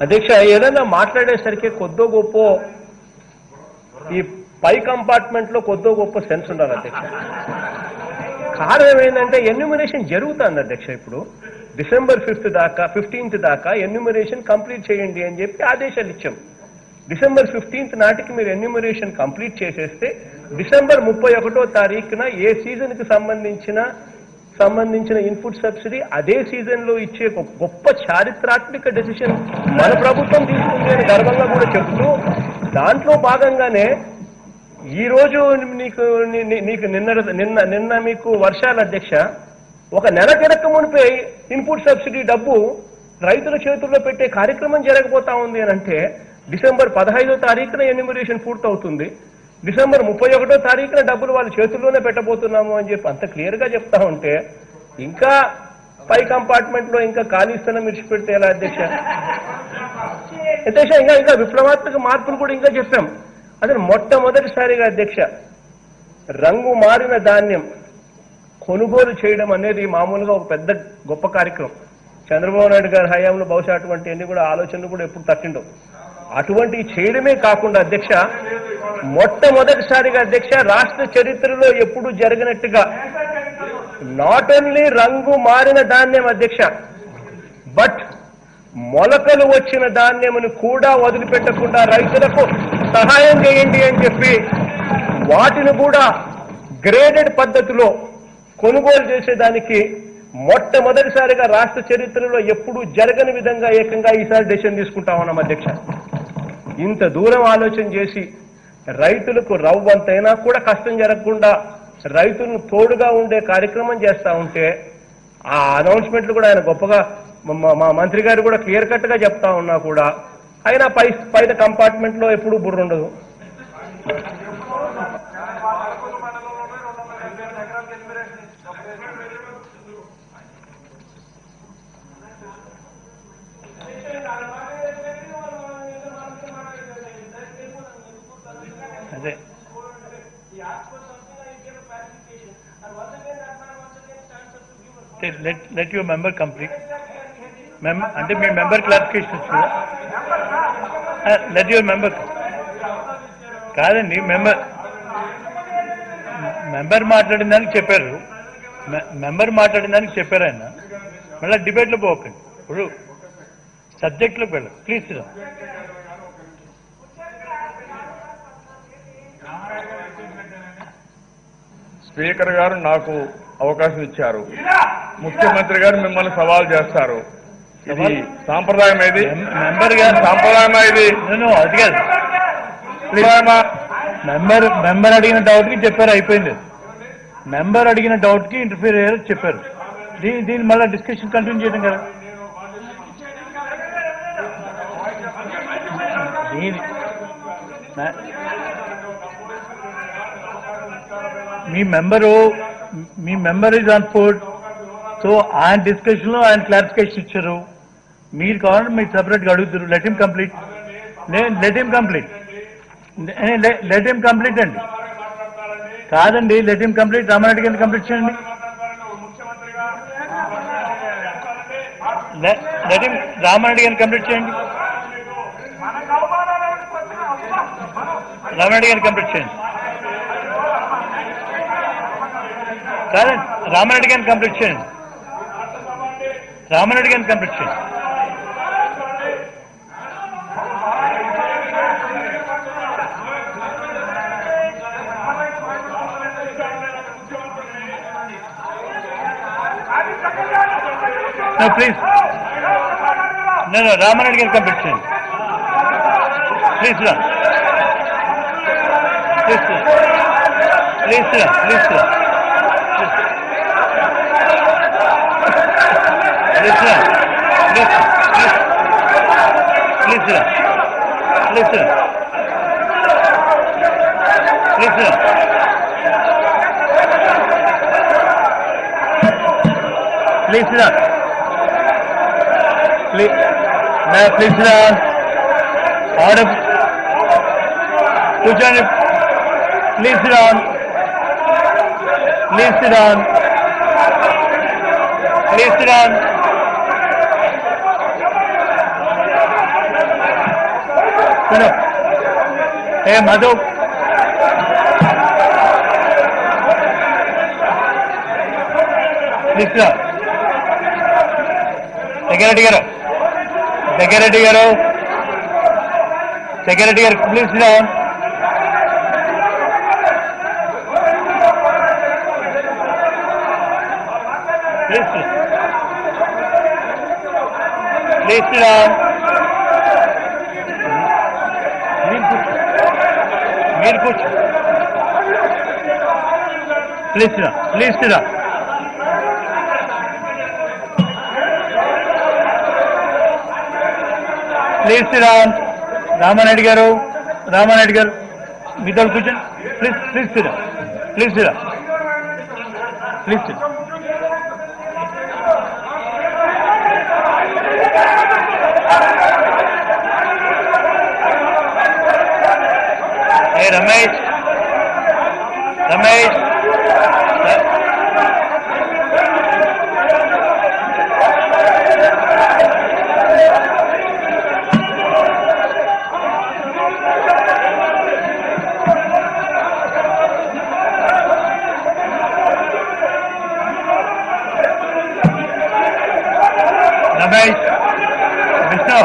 అధ్యక్ష ఏదైనా మాట్లాడేసరికి కొద్దో గొప్ప ఈ పై కంపార్ట్మెంట్ లో కొద్దో గొప్ప సెన్స్ ఉండాలి అధ్యక్ష కారణం ఏంటంటే ఎన్యూమరేషన్ జరుగుతుంది అధ్యక్ష ఇప్పుడు డిసెంబర్ ఫిఫ్త్ దాకా ఫిఫ్టీన్త్ దాకా ఎన్యూమరేషన్ కంప్లీట్ చేయండి అని చెప్పి ఆదేశాలు ఇచ్చాం డిసెంబర్ ఫిఫ్టీన్త్ నాటికి మీరు ఎన్యూమరేషన్ కంప్లీట్ చేసేస్తే డిసెంబర్ ముప్పై ఒకటో తారీఖున ఏ సీజన్ కి సంబంధించిన సంబంధించిన ఇన్పుట్ సబ్సిడీ అదే సీజన్ లో ఇచ్చే ఒక గొప్ప చారిత్రాత్మక డెసిషన్ మన ప్రభుత్వం తీసుకుంది అని గర్వంగా కూడా చెబుతూ దాంట్లో భాగంగానే ఈ రోజు నీకు నీ- నీ- నీకు నిన్న నిన్న నిన్న మీకు వర్షాల అధ్యక్ష ఒక నెల తిరక్క మునిపై ఇన్పుట్ సబ్సిడీ డబ్బు రైతుల చేతుల్లో పెట్టే కార్యక్రమం జరగబోతా ఉంది అని అంటే డిసెంబర్ పదహైదో తారీఖున ఎన్యూమరేషన్ పూర్తవుతుంది డిసెంబర్ ముప్పై ఒకటో తారీఖున డబ్బులు వాళ్ళ చేతుల్లోనే పెట్టబోతున్నాము అని చెప్పి అంత క్లియర్ గా చెప్తా ఉంటే ఇంకా పై కంపార్ట్మెంట్ లో ఇంకా ఖాళీ స్థలం విడిచిపెడితే ఎలా అధ్యక్ష అధ్యక్ష ఇంకా ఇంకా విప్లవాత్మక మార్పులు కూడా ఇంకా చెప్పాం అదే మొట్టమొదటిసారిగా అధ్యక్ష రంగు మారిన ధాన్యం కొనుగోలు చేయడం అనేది మామూలుగా ఒక పెద్ద గొప్ప కార్యక్రమం చంద్రబాబు నాయుడు గారి హయాంలో బహుశా అటువంటి అన్ని కూడా ఆలోచనలు కూడా ఎప్పుడు తట్టిండవు అటువంటి చేయడమే కాకుండా అధ్యక్ష మొట్టమొదటిసారిగా అధ్యక్ష రాష్ట్ర చరిత్రలో ఎప్పుడు జరిగినట్టుగా నాట్ ఓన్లీ రంగు మారిన ధాన్యం అధ్యక్ష బట్ మొలకలు వచ్చిన ధాన్యమును కూడా వదిలిపెట్టకుండా రైతులకు సహాయం చేయండి అని చెప్పి వాటిని కూడా గ్రేడెడ్ పద్ధతిలో కొనుగోలు చేసేదానికి మొట్టమొదటిసారిగా రాష్ట్ర చరిత్రలో ఎప్పుడూ జరగని విధంగా ఏకంగా ఈసారి డెసిషన్ తీసుకుంటా ఉన్నాం అధ్యక్ష ఇంత దూరం ఆలోచన చేసి రైతులకు రవ్వంతైనా కూడా కష్టం జరగకుండా రైతులను తోడుగా ఉండే కార్యక్రమం చేస్తా ఉంటే ఆ అనౌన్స్మెంట్లు కూడా ఆయన గొప్పగా మా- మా మంత్రి గారు కూడా క్లియర్ కట్ గా చెప్తా ఉన్నా కూడా ఆయన పై పైన కంపార్ట్మెంట్ లో ఎప్పుడు బుర్ర ఉండదు అదే let let your member complete. Mem అంటే మీ మెంబర్ క్లారిఫికేషన్ వచ్చిందా లెట్ యువర్ మెంబర్ కాదండి మెంబర్ మెంబర్ మాట్లాడిన దానికి చెప్పారు మెంబర్ మాట్లాడిన దానికి చెప్పారు ఆయన మళ్ళీ డిబేట్లో పోకండి ఇప్పుడు సబ్జెక్ట్లోకి వెళ్ళండి ప్లీజ్ స్పీకర్ గారు నాకు అవకాశం ఇచ్చారు ముఖ్యమంత్రి గారు మిమ్మల్ని సవాల్ చేస్తారు ఇది సవాల్? సాంప్రదాయం ఇది మెంబర్ గారు సాంప్రదాయమా ఇది నేను అది కాదు సాంప్రదాయమా మెంబర్ మెంబర్ అడిగిన డౌట్ కి చెప్పారు అయిపోయింది మెంబర్ అడిగిన డౌట్ కి ఇంటర్ఫియర్ అయ్యారు చెప్పారు దీని దీన్ని మళ్ళీ డిస్కషన్ కంటిన్యూ చేయడం కదా దీని నా- మీ మెంబరు మీ member is on food so ఆయన డిస్కషన్ లో ఆయన క్లారిఫికేషన్ ఇచ్చారు మీరు కావాలంటే మీరు సపరేట్గా అడుగుతారు let him complete let him complete let him complete అండి కాదండి లెట్ హిమ్ కంప్లీట్ రామారెడ్డి గారిని కంప్లీట్ చేయండి లెట్ హిమ్ రామారెడ్డి గారిని కంప్లీట్ చేయండి రామారెడ్డి గారిని కంప్లీట్ చేయండి కాదండి రామారెడ్డి గారిని కంప్లీట్ చేయండి రామారెడ్డి గారిని కంప్లీట్ చేయండి No, please. No, no, Ramanan can complete change. Please, sir. Please, sir. Please, sir. Please, sir. Please, sir. Please, please. Please, sir. Please, sir. Please, sir. Please, sir. Please, may I please, sir. Order. కూర్చోండి please sit down. Please sit down. Please sit down. सुनो ए Madhu Mishra secretary గారు secretary గారు secretary గారు please down please please down మీరు కూర్చో మీరు కూర్చో please please please Sriram Ramareddy గారు రామారెడ్డి గారు మీతో కూర్చోండి please please Sriram please Sriram please Sriram ఏ రమేష్ రమేష్ ర- Ramesh Vishnu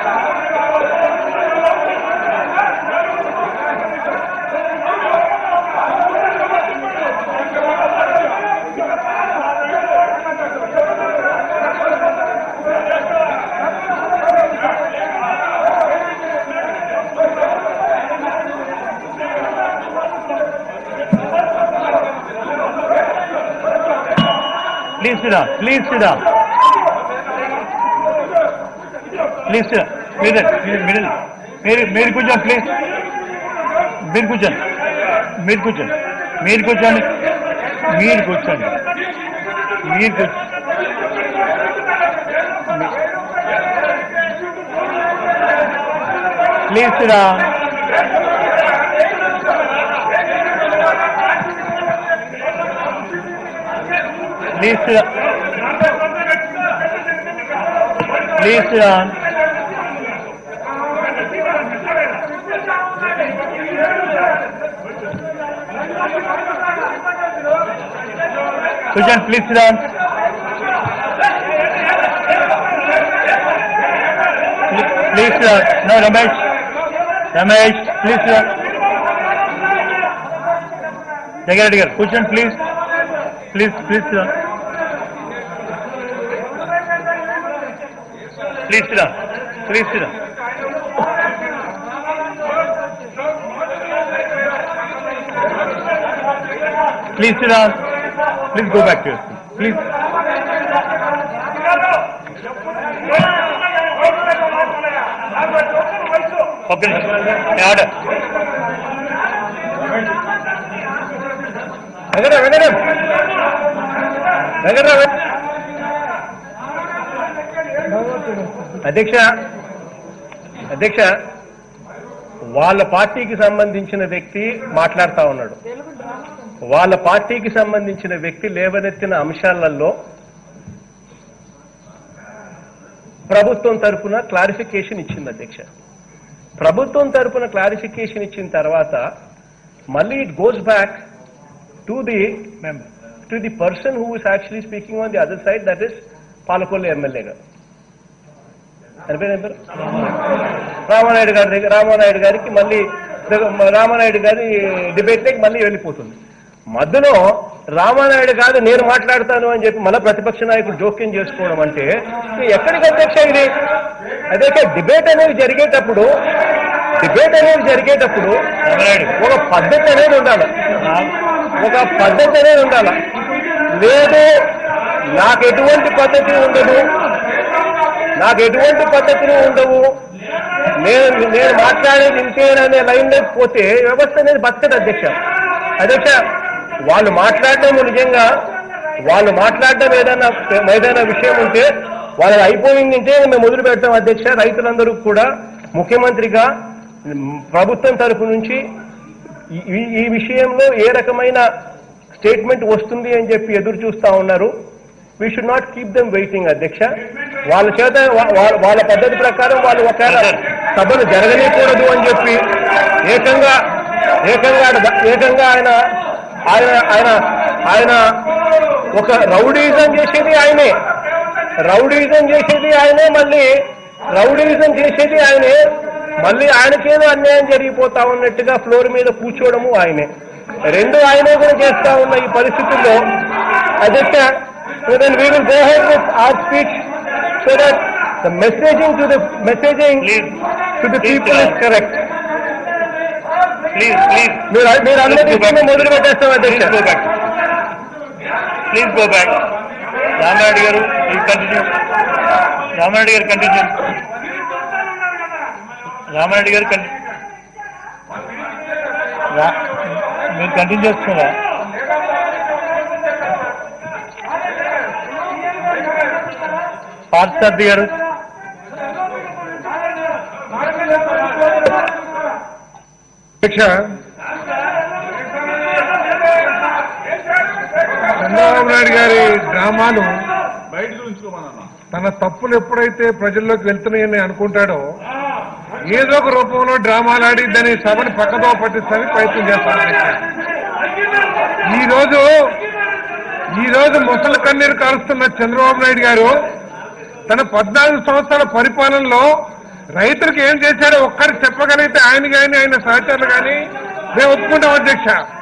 please Sriram please Sriram please మీరు మీరు మీరు మీరు కూర్చోండి ప్లీజ్ మీరు కూర్చోండి మీరు కూర్చోండి మీరు కూర్చోండి మీరు కూర్చోండి మీరు కూర్చో ప్లీజ్ రా ప్లీజ్ రా ప్లీజ్ రా కూర్చోండి ప్లీజ్ రా ప్లీజ్ రా నో రమేష్ రమేష్ ప్లీజ్ రా సెక్రటరీ గారు కూర్చోండి ప్లీజ్ ప్లీజ్ ప్లీజ్ రా ప్లీజ్ రా ప్లీజ్ రా ప్లీజ్ రా please go back to please okay order Venkata Venkatam Venkata అధ్యక్ష అధ్యక్ష వాళ్ళ పార్టీకి సంబంధించిన వ్యక్తి మాట్లాడుతా ఉన్నాడు వాళ్ళ పార్టీకి సంబంధించిన వ్యక్తి లేవనెత్తిన అంశాలలో ప్రభుత్వం తరపున క్లారిఫికేషన్ ఇచ్చింది అధ్యక్ష ప్రభుత్వం తరపున క్లారిఫికేషన్ ఇచ్చిన తర్వాత మళ్ళీ it goes back to the member to the person who is actually speaking on the other side that is Palakollu MLA గారు అని పేరు ఏం పేరు? రామానాయుడు గారి దగ్గర రామానాయుడు గారికి మళ్ళీ దగ్గ- రామానాయుడు గారి డిబేట్లోకి మళ్ళీ వెళ్ళిపోతుంది మధ్యలో రామానాయుడు కాదు నేను మాట్లాడతాను అని చెప్పి మళ్ళీ ప్రతిపక్ష నాయకుడు జోక్యం చేసుకోవడం అంటే ఇది ఎక్కడికి అధ్యక్ష ఇది అధ్యక్ష డిబేట్ అనేది జరిగేటప్పుడు డిబేట్ అనేది జరిగేటప్పుడు ఒక పద్ధతి అనేది ఉండాలి ఒక పద్ధతి అనేది ఉండాలి లేదు నాకు ఎటువంటి పద్ధతి ఉండదు నాకు ఎటువంటి పద్ధతులు ఉండవు నేను నేను మాట్లాడేది ఇంతేననే లైన్ లోకి పోతే వ్యవస్థ అనేది బతకదు అధ్యక్ష అధ్యక్ష వాళ్ళు మాట్లాడడం నిజంగా వాళ్ళు మాట్లాడడం ఏదైనా ఏదైనా విషయం ఉంటే వాళ్ళది అయిపోయింది అంటే మేము మొదలు పెడతాం అధ్యక్ష రైతులందరూ కూడా ముఖ్యమంత్రిగా మ్, ప్రభుత్వం తరపు నుంచి ఈ- ఈ- ఈ విషయంలో ఏ రకమైన స్టేట్మెంట్ వస్తుంది అని చెప్పి ఎదురు చూస్తా ఉన్నారు we should not keep them waiting అధ్యక్ష వాళ్ళ చేత వా- వా- వాళ్ళ పద్ధతి ప్రకారం వాళ్ళు ఒకవేళ సభను జరగనీయకూడదు అని చెప్పి ఏకంగా ఏకంగా ఆయన- ఏకంగా ఆయన ఆయన ఆయన ఆయన ఒక రౌడీజం చేసేది ఆయనే రౌడీజం చేసేది ఆయనే మళ్ళీ రౌడీజం చేసేది ఆయనే మళ్ళీ ఆయనకేదో అన్యాయం జరిగిపోతా ఉన్నట్టుగా ఫ్లోర్ మీద కూర్చోవడము ఆయనే రెండు ఆయనే కూడా చేస్తా ఉన్న ఈ పరిస్థితుల్లో అధ్యక్ష then we will go ahead with our speech so that the messaging to the messaging Please. to the Please, people sir. is correct. Please please మీరు మీరు అనుమతిస్తూనే మొదలు పెట్టేస్తాం ప్లీజ్ అధ్యక్ష go back please go back Ramareddy గారు ఈ continue Ramareddy గారు continue Ramareddy గారు కంటిన్యూ మీరు కంటిన్యూ చేస్తున్నారా పార్థసారథి గారు అధ్యక్ష చంద్రబాబు నాయుడు గారి డ్రామాలు తన తప్పులు ఎప్పుడైతే ప్రజల్లోకి వెళ్తున్నాయని అనుకుంటాడో ఏదో ఒక రూపంలో డ్రామాలు ఆడి దాని సభని పక్కదో పట్టిస్తానికి ప్రయత్నం చేస్తాడు అధ్యక్ష. ఈ రోజు ఈ రోజు ముసలి కన్నీరు కారుస్తున్న చంద్రబాబు నాయుడు గారు తన పద్నాలుగు సంవత్సరాల పరిపాలనలో రైతులకు ఏం చేశాడో ఒక్కరికి చెప్పగలిగితే ఆయన కానీ ఆయన సహచరులు కానీ మేము ఒప్పుకుంటాం అధ్యక్ష